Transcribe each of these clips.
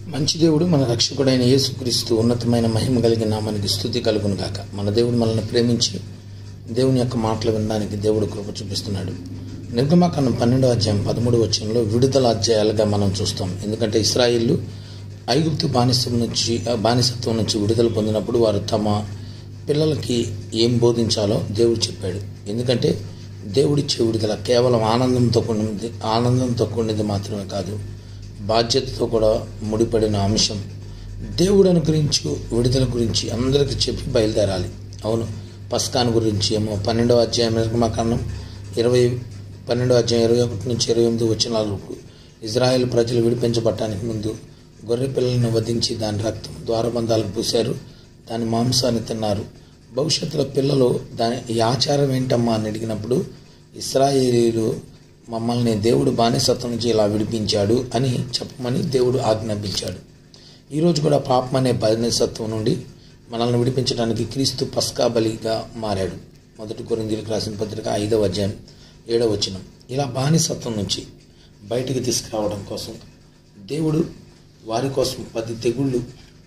మంచి దేవుడు మన రక్షకుడైన యేసుక్రీస్తు ఉన్నతమైన మహిమ కలిగిన నామానికి స్థుతి కలుగును గాక మన దేవుడు మనల్ని ప్రేమించి దేవుని యొక్క మాటలు వినడానికి దేవుడు కృప చూపిస్తున్నాడు నిర్గమాకాండం పన్నెండో అధ్యాయం పదమూడు వచ్చంలో విడుదల అధ్యాయాలుగా మనం చూస్తాం ఎందుకంటే ఇస్రాయిల్లు ఐగుప్తు బానిసం నుంచి బానిసత్వం నుంచి విడుదల పొందినప్పుడు వారు తమ పిల్లలకి ఏం బోధించాలో దేవుడు చెప్పాడు ఎందుకంటే దేవుడిచ్చే విడుదల కేవలం ఆనందంతో కూడినది ఆనందంతో కూడినది మాత్రమే కాదు బాధ్యతతో కూడా ముడిపడిన అంశం దేవుడు అనుగ్రహించు విడుదల గురించి అందరికీ చెప్పి బయలుదేరాలి అవును పస్కాన్ గురించి ఏమో పన్నెండవ అధ్యాయం నిర్గమకాండం ఇరవై పన్నెండవ అధ్యాయం ఇరవై ఒకటి నుంచి ఇరవై ఎనిమిది వచ్చిన వరకు ఇజ్రాయెల్ ప్రజలు విడిపించబడటానికి ముందు గొర్రె పిల్లలను వధించి దాని రక్తం ద్వారబంధాలకు పూశారు దాని మాంసాన్ని తిన్నారు భవిష్యత్తులో పిల్లలు దాని ఈ ఆచారం ఏంటమ్మా అని అడిగినప్పుడు ఇస్రాయేలీలు మమ్మల్ని దేవుడు బానిసత్వం నుంచి ఇలా విడిపించాడు అని చెప్పమని దేవుడు ఆజ్ఞాపించాడు ఈరోజు కూడా పాపం అనే బానిసత్వం నుండి మనల్ని విడిపించడానికి క్రీస్తు పస్కా బలిగా మారాడు మొదటి కొరిందీలకు రాసిన పత్రిక ఐదవ అధ్యాయం ఏడవ వచనం ఇలా బానిసత్వం నుంచి బయటికి తీసుకురావడం కోసం దేవుడు వారి కోసం పది తెగుళ్ళు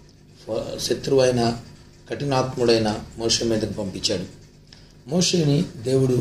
శత్రువైన కఠినాత్ముడైన మోష మీదకు పంపించాడు మోషేని దేవుడు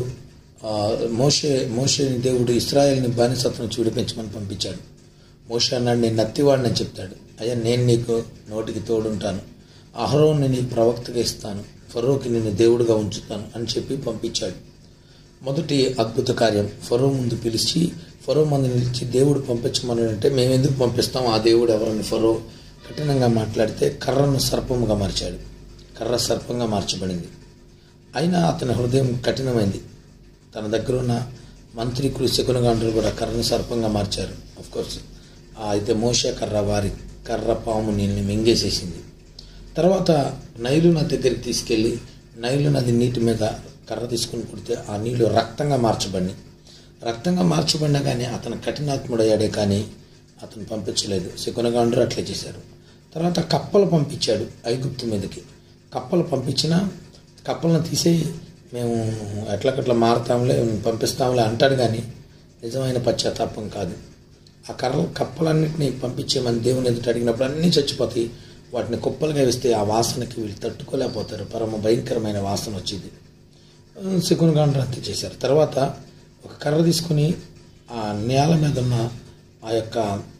మోషే మోషేని దేవుడు ఇస్రాయల్ని బానిసత్వం నుంచి విడిపించమని పంపించాడు మోషే అన్నాడు నేను నత్తివాడిని చెప్తాడు అయ్యా నేను నీకు నోటికి తోడుంటాను అహరోన్ని నీ ప్రవక్తగా ఇస్తాను ఫరోకి నేను దేవుడుగా ఉంచుతాను అని చెప్పి పంపించాడు మొదటి అద్భుత కార్యం ఫరో ముందు పిలిచి ఫరో ముందు నిలిచి దేవుడు పంపించమని అంటే మేము ఎందుకు పంపిస్తాం ఆ దేవుడు ఎవరని ఫరో కఠినంగా మాట్లాడితే కర్రను సర్పముగా మార్చాడు కర్ర సర్పంగా మార్చబడింది అయినా అతని హృదయం కఠినమైంది తన దగ్గర ఉన్న మంత్రి శకునగాండ్రులు కూడా కర్రను సర్పంగా మార్చారు కోర్స్ అయితే మోస కర్ర వారి కర్ర పాము నీళ్ళని మింగేసేసింది తర్వాత నైలు నది దగ్గరికి తీసుకెళ్ళి నైలు నది నీటి మీద కర్ర తీసుకుని కొడితే ఆ నీళ్లు రక్తంగా మార్చబడి రక్తంగా మార్చబడినా కానీ అతను కఠినాత్ముడయ్యాడే కానీ అతను పంపించలేదు శకునగాండ్రు అట్లే చేశారు తర్వాత కప్పలు పంపించాడు ఐగుప్తు మీదకి కప్పలు పంపించినా కప్పలను తీసేయి మేము ఎట్లకట్లా మారుతాంలే పంపిస్తాంలే అంటాడు కానీ నిజమైన పశ్చాత్తాపం కాదు ఆ కర్ర కప్పలన్నింటినీ పంపించేమని దేవుని ఎదుట అడిగినప్పుడు అన్నీ చచ్చిపోతాయి వాటిని కుప్పలుగా వేస్తే ఆ వాసనకి వీళ్ళు తట్టుకోలేకపోతారు పరమ భయంకరమైన వాసన వచ్చింది శకునగాండ్రు అంతే చేశారు తర్వాత ఒక కర్ర తీసుకుని ఆ నేల మీద ఉన్న ఆ యొక్క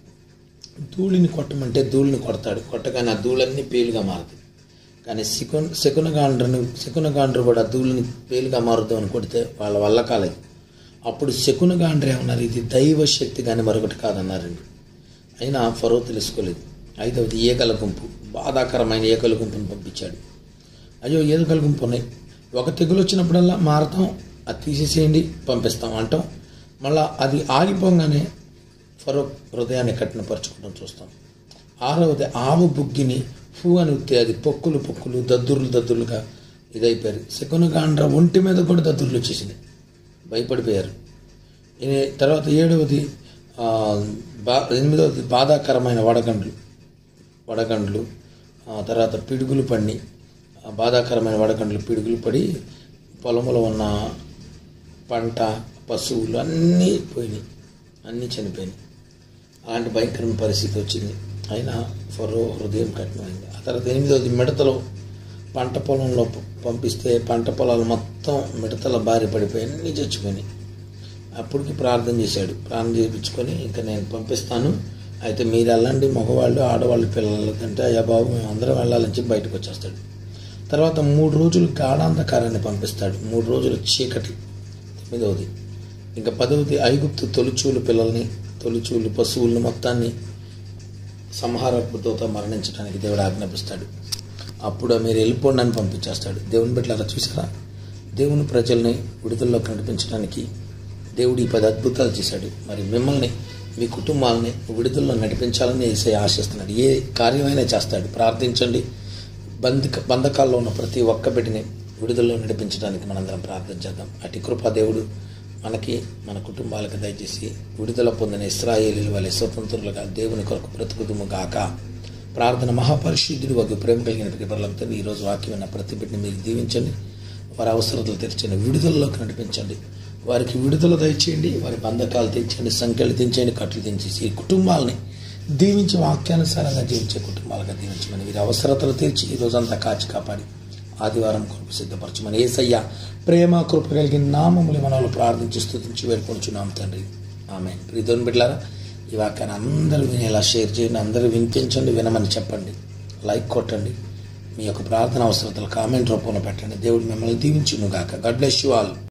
ధూళిని కొట్టమంటే ధూళిని కొడతాడు కొట్టగానే ఆ ధూళన్నీ పేలుగా మారుతుంది కానీ శకున్ శకునగాండ్రను శకునగాండ్రు కూడా ధూళిని పేలుగా మారుద్దాం అని కొడితే వాళ్ళ వల్ల కాలేదు అప్పుడు శకునగాండ్రు ఏమన్నారు ఇది దైవ శక్తి కానీ మరొకటి కాదన్నారండి అయినా ఫరో తెలుసుకోలేదు ఐదవది ఏకల గుంపు బాధాకరమైన ఏకల గుంపును పంపించాడు అయ్యో ఏకల గుంపు ఉన్నాయి ఒక తెగులు వచ్చినప్పుడల్లా మారతాం అది తీసేసేయండి పంపిస్తాం అంటాం మళ్ళా అది ఆగిపోగానే ఫరో హృదయాన్ని కఠినపరచుకోవడం చూస్తాం ఆరవది ఆవు బుగ్గిని ఫూ అని ఉత్తే అది పొక్కులు పొక్కులు దద్దుర్లు దద్దుర్లుగా ఇదైపోయారు శకునగాండ్ర ఒంటి మీద కూడా దద్దుర్లు వచ్చేసింది భయపడిపోయారు తర్వాత ఏడవది బా ఎనిమిదవది బాధాకరమైన వడగండ్లు వడగండ్లు తర్వాత పిడుగులు పడి బాధాకరమైన వడగండ్లు పిడుగులు పడి పొలంలో ఉన్న పంట పశువులు అన్నీ పోయినాయి అన్నీ చనిపోయినాయి అలాంటి భయంకరమైన పరిస్థితి వచ్చింది అయినా ఫరో హృదయం కఠినమైంది ఆ తర్వాత ఎనిమిదవది మిడతలు పంట పొలంలో పంపిస్తే పంట పొలాలు మొత్తం మిడతల బారి పడిపోయి అన్నీ చచ్చిపోయినాయి అప్పటికి ప్రార్థన చేశాడు ప్రార్థన చేయించుకొని ఇంకా నేను పంపిస్తాను అయితే మీరు వెళ్ళండి మగవాళ్ళు ఆడవాళ్ళు పిల్లలు కంటే అయ్యా బాబు మేము అందరం వెళ్ళాలని చెప్పి బయటకు వచ్చేస్తాడు తర్వాత మూడు రోజులు గాఢాంధకారాన్ని పంపిస్తాడు మూడు రోజులు చీకటి తొమ్మిదవది ఇంకా పదవది ఐగుప్తు తొలిచూలు పిల్లల్ని తొలిచూలు పశువులను మొత్తాన్ని సంహారపుతో మరణించడానికి దేవుడు ఆజ్ఞాపిస్తాడు అప్పుడు మీరు వెళ్ళిపోండి అని పంపించేస్తాడు దేవుని బిడ్డలు అలా చూసారా దేవుని ప్రజల్ని విడుదలలోకి నడిపించడానికి దేవుడు ఈ పది అద్భుతాలు చేశాడు మరి మిమ్మల్ని మీ కుటుంబాలని విడుదలలో నడిపించాలని వేసే ఆశిస్తున్నాడు ఏ కార్యమైనా చేస్తాడు ప్రార్థించండి బంధక బంధకాల్లో ఉన్న ప్రతి ఒక్క బిడ్డని విడుదలలో నడిపించడానికి మనందరం ప్రార్థన చేద్దాం అటు కృపా దేవుడు మనకి మన కుటుంబాలకు దయచేసి విడుదల పొందిన ఇస్రాయేలీల వలె స్వతంత్రులుగా దేవుని కొరకు బ్రతుకుదుము గాక ప్రార్థన మహాపరిశుద్ధుడు ఒక ప్రేమ కలిగిన పిల్లలతో ఈరోజు వాక్యం ఉన్న ప్రతి బిడ్డని మీరు దీవించండి వారి అవసరతలు తెరచండి విడుదలలోకి నడిపించండి వారికి విడుదల దయచేయండి వారి బంధకాలు తెచ్చండి సంఖ్యలు తెంచండి కట్లు తెంచేసి ఈ కుటుంబాలని దీవించి వాక్యానుసారంగా జీవించే కుటుంబాలుగా దీవించమని వీరి అవసరతలు తీర్చి ఈ రోజంతా కాచి కాపాడి ఆదివారం కొరకు సిద్ధపరచమని ఏసయ్య ప్రేమ కృప కలిగిన నామములు మనలో ప్రార్థించి స్థుతించి వేడుకొంచున్నాం తండ్రి ఆమె ప్రీతోని బిడ్డారా ఈ వాక్యాన్ని అందరూ వినేలా షేర్ చేయండి అందరూ వినిపించండి వినమని చెప్పండి లైక్ కొట్టండి మీ యొక్క ప్రార్థన అవసరతలు కామెంట్ రూపంలో పెట్టండి దేవుడు మిమ్మల్ని దీవించును గాక గాడ్ బ్లెస్ యూ ఆల్